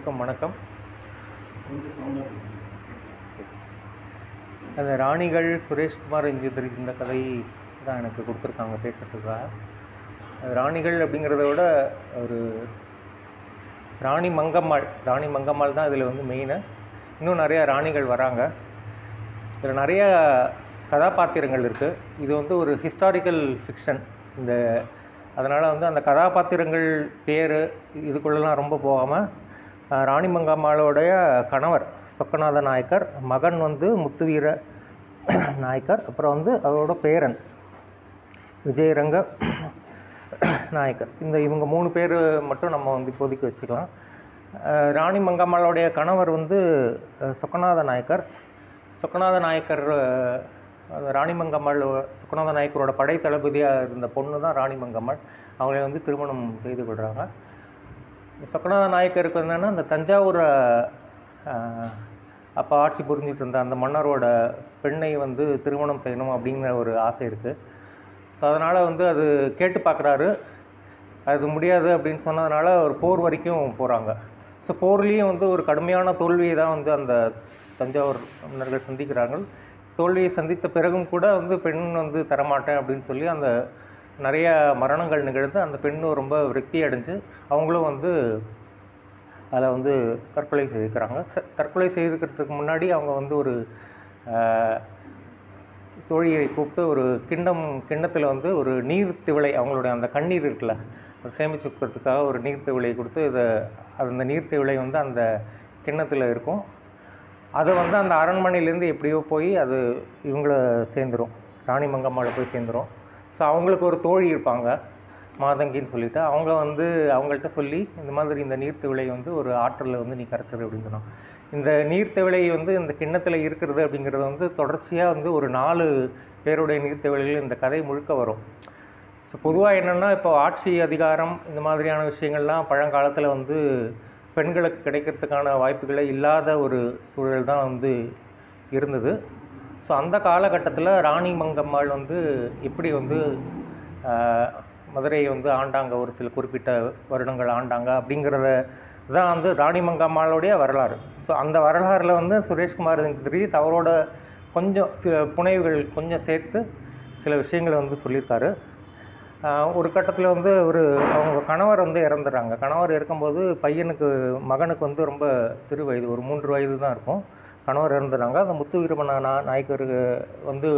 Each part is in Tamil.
அனைவருக்கும் வணக்கம் அந்த ராணிகள் சுரேஷ்குமார் இந்தியர் இந்த கதை தான் எனக்கு கொடுத்துருக்காங்க பேசுகிறதுக்காக அது ராணிகள் அப்படிங்கிறத விட ஒரு ராணி மங்கம்மாள் ராணி மங்கம்மாள் தான் இதில் வந்து மெயினு இன்னும் நிறையா ராணிகள் வராங்க இதில் நிறைய கதாபாத்திரங்கள் இருக்குது இது வந்து ஒரு ஹிஸ்டாரிக்கல் ஃபிக்ஷன் இந்த அதனால் வந்து அந்த கதாபாத்திரங்கள் பேர் இதுக்குள்ளெல்லாம் ரொம்ப போகாமல் அஹ், ராணி மங்கம்மாளோடைய கணவர் சொக்கநாத நாயக்கர் மகன் வந்து முத்துவீர நாயக்கர் அப்புறம் வந்து அவரோட பேரன் விஜயரங்க நாயக்கர் இந்த இவங்க மூணு பேர் மட்டும் நம்ம வந்து இப்போதைக்கு வச்சுக்கலாம் அஹ், ராணி மங்கம்மாளுடைய கணவர் வந்து அஹ், சொக்கநாத நாயக்கர் சொக்கநாத நாயக்கர் அஹ், அந்த ராணி மங்கம்மாள் சொக்கநாத நாயக்கரோட படை தளபதியாக இருந்த பொண்ணு தான் ராணி மங்கம்மாள் அவங்களை வந்து திருமணம் செய்து கொள்கிறாங்க சொக்கநாத நாயக்கருக்கு என்னென்னா அந்த தஞ்சாவூரை அஹ், அப்போ ஆட்சி புரிஞ்சிட்டு இருந்த அந்த மன்னரோட பெண்ணை வந்து திருமணம் செய்யணும் அப்படிங்கிற ஒரு ஆசை இருக்குது ஸோ அதனால் வந்து அது கேட்டு பார்க்குறாரு அது முடியாது அப்படின்னு சொன்னதுனால ஒரு போர் வரைக்கும் போகிறாங்க ஸோ போர்லேயும் வந்து ஒரு கடுமையான தோல்வியை தான் வந்து அந்த தஞ்சாவூர் மன்னர்கள் சந்திக்கிறாங்க தோல்வியை சந்தித்த பிறகும் கூட வந்து பெண் வந்து தரமாட்டேன் அப்படின்னு சொல்லி அந்த நிறைய மரணங்கள் நிகழ்ந்து அந்த பெண் ரொம்ப விரக்தி அடைஞ்சு அவங்களும் வந்து அதில் வந்து தற்கொலை செய்துக்கிறாங்க ச- தற்கொலை செய்துக்கிறதுக்கு முன்னாடி அவங்க வந்து ஒரு ஆஹ், தோழியை கூப்பிட்டு ஒரு கிண்ணம் கிண்ணத்தில் வந்து ஒரு நீர் திவளை அவங்களுடைய அந்த கண்ணீர் இருக்குல்ல அதை சேமிச்சு வைக்கிறதுக்காக ஒரு நீர் திவளையை கொடுத்து இதை அந்த நீர் திவளை வந்து அந்த கிண்ணத்தில் இருக்கும் அதை வந்து அந்த அரண்மனையிலேருந்து எப்படியோ போய் அது இவங்கள சேர்ந்துரும் ராணி மங்கம்மாவில் போய் சேர்ந்துரும் ஸோ அவங்களுக்கு ஒரு தோழி இருப்பாங்க மாதங்கின்னு சொல்லிட்டு அவங்க வந்து அவங்கள்ட்ட சொல்லி இந்த மாதிரி இந்த நீர்த்திவிளை வந்து ஒரு ஆற்றலில் வந்து நீ கரைச்சிரு அப்படின்னு சொன்னாங்க இந்த நீர்த்திவிளை வந்து இந்த கிண்ணத்தில் இருக்கிறது அப்படிங்கிறது வந்து தொடர்ச்சியாக வந்து ஒரு நாலு பேருடைய நீர்த்திவிளைகள் இந்த கதை முழுக்க வரும் ஸோ பொதுவாக என்னென்னா இப்போ ஆட்சி அதிகாரம் இந்த மாதிரியான விஷயங்கள்லாம் பழங்காலத்தில் வந்து பெண்களுக்கு கிடைக்கிறதுக்கான வாய்ப்புகளே இல்லாத ஒரு சூழல் தான் வந்து இருந்தது ஸோ அந்த காலகட்டத்தில் ராணி மங்கம்மாள் வந்து எப்படி வந்து ஆஹ், மதுரையை வந்து ஆண்டாங்க ஒரு சில குறிப்பிட்ட வருடங்கள் ஆண்டாங்க அப்படிங்கிறத தான் வந்து ராணி மங்கம்மாளுடைய வரலாறு ஸோ அந்த வரலாறில் வந்து சுரேஷ்குமார் தெரியுது அவரோட கொஞ்சம் சில புனைவுகள் கொஞ்சம் சேர்த்து சில விஷயங்களை வந்து சொல்லியிருக்காரு ஆஹ் ஒரு கட்டத்தில் வந்து ஒரு அவங்க கணவர் வந்து இறந்துடுறாங்க கணவர் இருக்கும்போது பையனுக்கு மகனுக்கு வந்து ரொம்ப சிறு வயது ஒரு மூன்று வயது தான் இருக்கும் கணவர் இறந்துடுறாங்க அந்த முத்து வீரமண நா நாயக்கருக்கு வந்து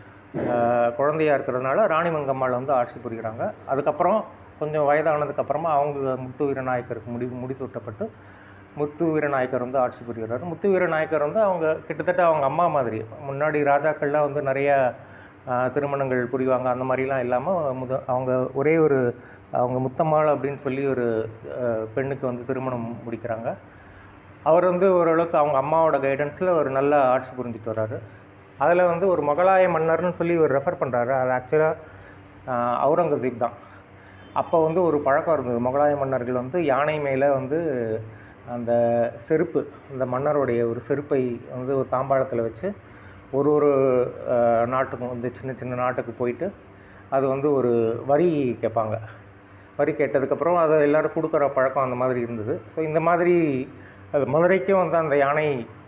ஆஹ் குழந்தையா இருக்கிறதுனால ராணிமங்கம்மாள் வந்து ஆட்சி புரிகிறாங்க அதுக்கப்புறம் கொஞ்சம் வயதானதுக்கப்புறமா அவங்க முத்து வீர நாயக்கருக்கு முடி முடிசூட்டப்பட்டு முத்து வீர நாயக்கர் வந்து ஆட்சி புரிகிறார் முத்து வீர நாயக்கர் வந்து அவங்க கிட்டத்தட்ட அவங்க அம்மா மாதிரி முன்னாடி ராஜாக்கள்லாம் வந்து நிறைய ஆஹ், திருமணங்கள் புரிவாங்க அந்த மாதிரிலாம் இல்லாமல் முத அவங்க ஒரே ஒரு அவங்க முத்தம்மாள் அப்படின்னு சொல்லி ஒரு ஆஹ், பெண்ணுக்கு வந்து திருமணம் முடிக்கிறாங்க அவர் வந்து ஓரளவுக்கு அவங்க அம்மாவோட கைடன்ஸில் ஒரு நல்ல ஆட்சி புரிஞ்சுட்டு வர்றாரு அதில் வந்து ஒரு முகலாய மன்னர்னு சொல்லி ஒரு ரெஃபர் பண்ணுறாரு அது ஆக்சுவலாக அவுரங்கசீப் தான் அப்போ வந்து ஒரு பழக்கம் இருந்தது முகலாய மன்னர்கள் வந்து யானை மேலே வந்து அந்த செருப்பு அந்த மன்னருடைய ஒரு செருப்பை வந்து ஒரு தாம்பாளத்தில் வச்சு ஒரு ஒரு அஹ், நாட்டுக்கும் வந்து சின்ன சின்ன நாட்டுக்கு போயிட்டு அது வந்து ஒரு வரி கேட்பாங்க வரி கேட்டதுக்கப்புறம் அதை எல்லோரும் கொடுக்குற பழக்கம் அந்த மாதிரி இருந்தது ஸோ இந்த மாதிரி அது மதுரைக்கும் வந்து அந்த யானை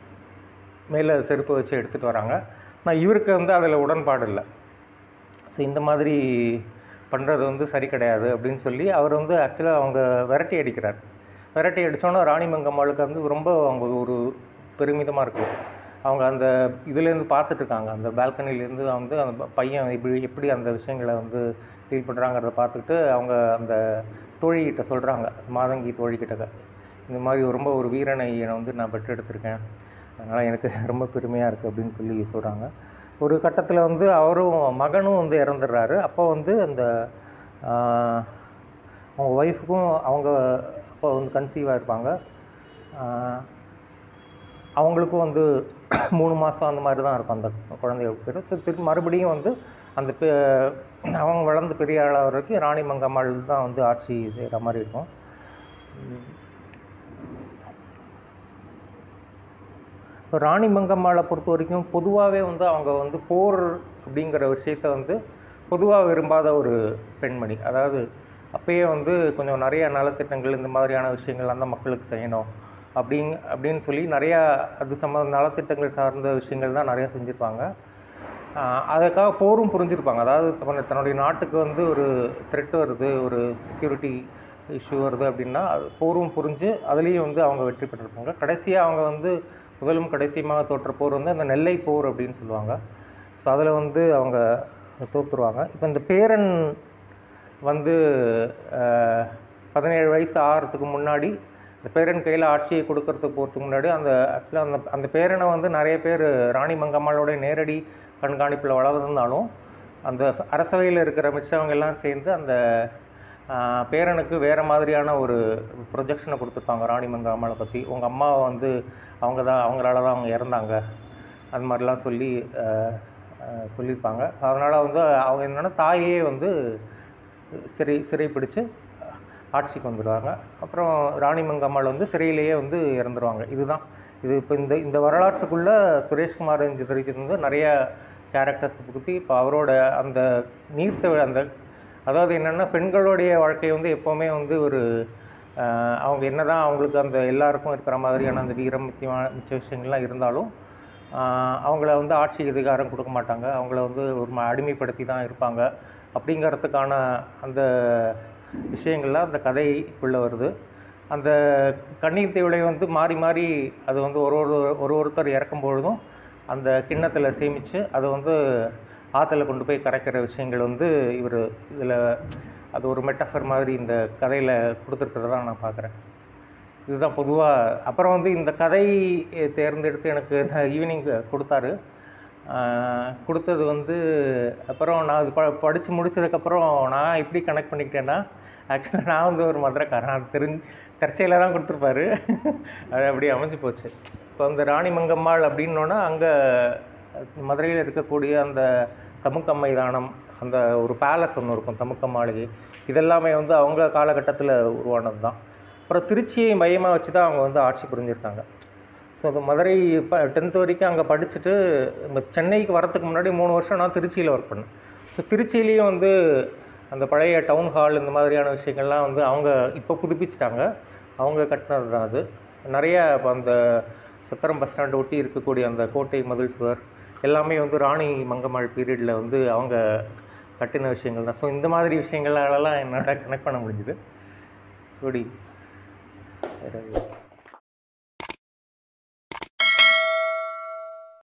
மேலே செருப்பு வச்சு எடுத்துகிட்டு வராங்க ஆனால் இவருக்கு வந்து அதில் உடன்பாடு இல்லை ஸோ இந்த மாதிரி பண்ணுறது வந்து சரி கிடையாது அப்படின்னு சொல்லி அவர் வந்து ஆக்சுவலாக அவங்க விரட்டி அடிக்கிறார் விரட்டி அடித்தோன்னே ராணி மங்கம்மாளுக்கு வந்து ரொம்ப அவங்க ஒரு பெருமிதமாக இருக்குது அவங்க அந்த இதுலேருந்து பார்த்துட்ருக்காங்க அந்த பால்கனிலேருந்து வந்து அந்த ப- பையன் எப்படி எப்படி அந்த விஷயங்களை வந்து ஃபீல் பண்ணுறாங்கிறத பார்த்துட்டு அவங்க அந்த தோழிகிட்ட சொல்கிறாங்க மாதங்கி தோழிக்கிட்ட இந்த மாதிரி ரொம்ப ஒரு வீரனை வந்து நான் பெற்றெடுத்திருக்கேன் அதனால் எனக்கு ரொம்ப பெருமையாக இருக்குது அப்படின்னு சொல்லி சொல்கிறாங்க ஒரு கட்டத்தில் வந்து அவரும் மகனும் வந்து இறந்துடுறாரு அப்போ வந்து அந்த ஆஹ், அவங்க ஒய்ஃபுக்கும் அவங்க அப்போ வந்து கன்சீவாக இருப்பாங்க ஆஹ், அவங்களுக்கும் வந்து மூணு மாதம் அந்த மாதிரி தான் இருக்கும் அந்த குழந்தைய பேர் ஸோ திரும்ப மறுபடியும் வந்து அந்த பெ- அவங்க வளர்ந்து பெரிய ஆளாக வரைக்கும் ராணி மங்கம்மாள் தான் வந்து ஆட்சி செய்கிற மாதிரி இருக்கும் உம். இப்போ ராணி மங்கம்மாளை பொறுத்த வரைக்கும் பொதுவாகவே வந்து அவங்க வந்து போர் அப்படிங்கிற விஷயத்த வந்து பொதுவாக விரும்பாத ஒரு பெண்மணி அதாவது அப்பயே வந்து கொஞ்சம் நிறைய நலத்திட்டங்கள் இந்த மாதிரியான விஷயங்கள்லாம் தான் மக்களுக்கு செய்யணும் அப்படிங் அப்படின்னு சொல்லி நிறையா அது சம்மந்த நலத்திட்டங்கள் சார்ந்த விஷயங்கள் தான் நிறையா செஞ்சுருப்பாங்க ஆஹ் அதுக்காக போரும் புரிஞ்சிருப்பாங்க அதாவது தன்னுடைய- தன்னுடைய நாட்டுக்கு வந்து ஒரு த்ரெட் வருது ஒரு செக்யூரிட்டி இஷ்யூ வருது அப்படின்னா அது போரும் புரிஞ்சு அதுலேயும் வந்து அவங்க வெற்றி பெற்றிருப்பாங்க கடைசியாக அவங்க வந்து முதலும் கடைசியுமாக தோற்ற போர் வந்து அந்த நெல்லை போர் அப்படின்னு சொல்லுவாங்க ஸோ அதில் வந்து அவங்க தோற்றுருவாங்க இப்போ இந்த பேரன் வந்து அஹ், பதினேழு வயசு ஆகிறதுக்கு முன்னாடி இந்த பேரன் கையில் ஆட்சியை கொடுக்கறதுக்கு போகிறதுக்கு முன்னாடி அந்த ஆக்சுவலாக அந்த அந்த பேரனை வந்து நிறைய பேர் ராணி மங்கம்மாளோட நேரடி கண்காணிப்பில் வளர்ந்திருந்தாலும் அந்த அரசவையில் இருக்கிற மிச்சவங்க எல்லாம் சேர்ந்து அந்த ஆஹ், பேரனுக்கு வேறு மாதிரியான ஒரு ப்ரொஜெக்ஷனை கொடுத்துருப்பாங்க ராணி மங்கம்மாளை பற்றி உங்கள் அம்மாவை வந்து அவங்க தான் அவங்களால தான் அவங்க இறந்தாங்க அந்த மாதிரிலாம் சொல்லி ஆஹ், ஆஹ், சொல்லியிருப்பாங்க அதனால் வந்து அவங்க என்னென்னா தாயே வந்து சிறை சிறை பிடிச்சு ஆட்சிக்கு வந்துடுவாங்க அப்புறம் ராணி மங்கம்மாள் வந்து சிறையிலேயே வந்து இறந்துருவாங்க இதுதான் இது இப்போ இந்த இந்த வரலாற்றுக்குள்ளே சுரேஷ்குமார் தெரிவிச்சது வந்து நிறைய கேரக்டர்ஸ் பற்றி இப்போ அவரோட அந்த நீர்த்த அந்த அதாவது என்னென்னா பெண்களுடைய வாழ்க்கை வந்து எப்போவுமே வந்து ஒரு ஆஹ், அவங்க என்னதான் அவங்களுக்கு அந்த எல்லாருக்கும் இருக்கிற மாதிரியான அந்த வீரம் முக்கியமான மிச்ச விஷயங்கள்லாம் இருந்தாலும் ஆஹ், அவங்கள வந்து ஆட்சி அதிகாரம் கொடுக்க மாட்டாங்க அவங்கள வந்து ஒரு ம- அடிமைப்படுத்தி தான் இருப்பாங்க அப்படிங்கிறதுக்கான அந்த விஷயங்கள்லாம் அந்த கதைக்குள்ளே வருது அந்த கண்ணீர் தேவலை வந்து மாறி மாறி அது வந்து ஒரு ஒரு ஒரு ஒருத்தர் இறக்கும் பொழுதும் அந்த கிண்ணத்தில் சேமித்து அதை வந்து ஆற்றுல கொண்டு போய் கரைக்கிற விஷயங்கள் வந்து இவர் இதில் அது ஒரு மெட்டஃபர் மாதிரி இந்த கதையில் கொடுத்துருக்கிறதா நான் பார்க்குறேன் இதுதான் பொதுவாக அப்புறம் வந்து இந்த கதை தேர்ந்தெடுத்து எனக்கு ஈவினிங் கொடுத்தாரு ஆஹ் கொடுத்தது வந்து அப்புறம் நான் அது ப படித்து முடிச்சதுக்கப்புறம் நான் எப்படி கனெக்ட் பண்ணிக்கிட்டேன்னா ஆக்சுவலாக நான் வந்து ஒரு மதுரைக்காரன் அது தெரிஞ்சு தற்செயலாக தான் கொடுத்துருப்பாரு அது அப்படியே அமைஞ்சு போச்சு இப்போ அந்த ராணி மங்கம்மாள் அப்படின்னோன்னா அங்கே மதுரையில் இருக்கக்கூடிய அந்த தமுக்க மைதானம் அந்த ஒரு பேலஸ் ஒன்று இருக்கும் தமுக்க மாளிகை இதெல்லாமே வந்து அவங்க காலகட்டத்தில் உருவானது தான் அப்புறம் திருச்சியை மையமாக வச்சு தான் அவங்க வந்து ஆட்சி புரிஞ்சிருக்காங்க ஸோ அது மதுரை இப்போ டென்த் வரைக்கும் அங்கே படிச்சுட்டு இந்த சென்னைக்கு வரத்துக்கு முன்னாடி மூணு வருஷம் நான் திருச்சியில் ஒர்க் பண்ணேன் ஸோ திருச்சியிலையும் வந்து அந்த பழைய டவுன் ஹால் இந்த மாதிரியான விஷயங்கள்லாம் வந்து அவங்க இப்போ புதுப்பிச்சிட்டாங்க அவங்க கட்டினது தான் அது நிறைய இப்போ அந்த சத்திரம் பஸ் ஸ்டாண்ட் ஒட்டி இருக்கக்கூடிய அந்த கோட்டை மதில் சுவர் எல்லாமே வந்து ராணி மங்கம்மாள் பீரியடில் வந்து அவங்க கட்டின விஷயங்கள் தான் ஸோ இந்த மாதிரி விஷயங்களாலலாம் என்னால் கனெக்ட் பண்ண முடிஞ்சுது ஜோடி வேறு